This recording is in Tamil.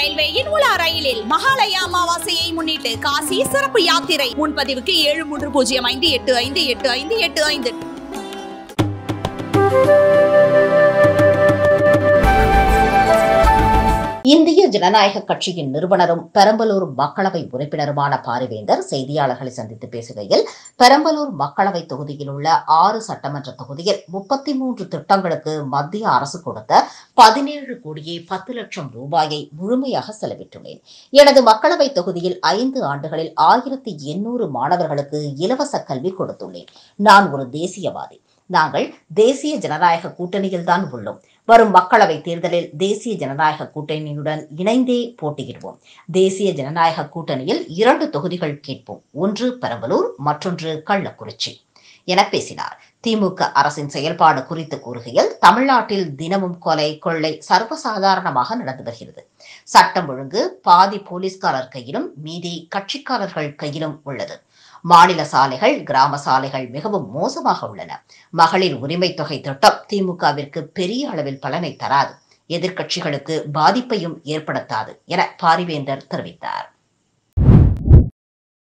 ரயில்வேயின் உலா ரயிலில் மகாலய அமாவாசையை முன்னிட்டு காசி சிறப்பு யாத்திரை முன்பதிவுக்கு ஏழு மூன்று பூஜ்ஜியம் ஐந்து எட்டு ஐந்து எட்டு ஐந்து எட்டு ஐந்து இந்திய ஜனநாயக கட்சியின் நிறுவனரும் பெரம்பலூர் மக்களவை உறுப்பினருமான பாரிவேந்தர் செய்தியாளர்களை சந்தித்து பேசுகையில் பெரம்பலூர் மக்களவை தொகுதியில் உள்ள ஆறு சட்டமன்ற தொகுதியில் முப்பத்தி மூன்று திட்டங்களுக்கு மத்திய அரசு கொடுத்த பதினேழு கோடியே பத்து லட்சம் ரூபாயை முழுமையாக செலவிட்டுள்ளேன் எனது மக்களவை தொகுதியில் ஐந்து ஆண்டுகளில் ஆயிரத்தி எண்ணூறு மாணவர்களுக்கு இலவச கல்வி கொடுத்துள்ளேன் நான் ஒரு தேசியவாதி நாங்கள் தேசிய ஜனநாயக கூட்டணியில்தான் உள்ளோம் வரும் மக்களவை தேர்தலில் தேசிய ஜனநாயக கூட்டணியுடன் இணைந்தே போட்டியிடுவோம் தேசிய ஜனநாயக கூட்டணியில் இரண்டு தொகுதிகள் கேட்போம் ஒன்று பெரம்பலூர் மற்றொன்று கள்ளக்குறிச்சி என பேசினார் திமுக அரசின் செயல்பாடு குறித்து கூறுகையில் தமிழ்நாட்டில் தினமும் கொலை கொள்ளை சர்வசாதாரணமாக நடந்து வருகிறது சட்டம் ஒழுங்கு பாதி போலீஸ்காரர் கையிலும் மீதி கட்சிக்காரர்கள் கையிலும் உள்ளது மாநில சாலைகள் கிராம சாலைகள் மிகவும் மோசமாக உள்ளன மகளிர் உரிமை தொகை திட்டம் திமுகவிற்கு பெரிய அளவில் பலனை தராது எதிர்க்கட்சிகளுக்கு பாதிப்பையும் ஏற்படுத்தாது என பாரிவேந்தர் தெரிவித்தார்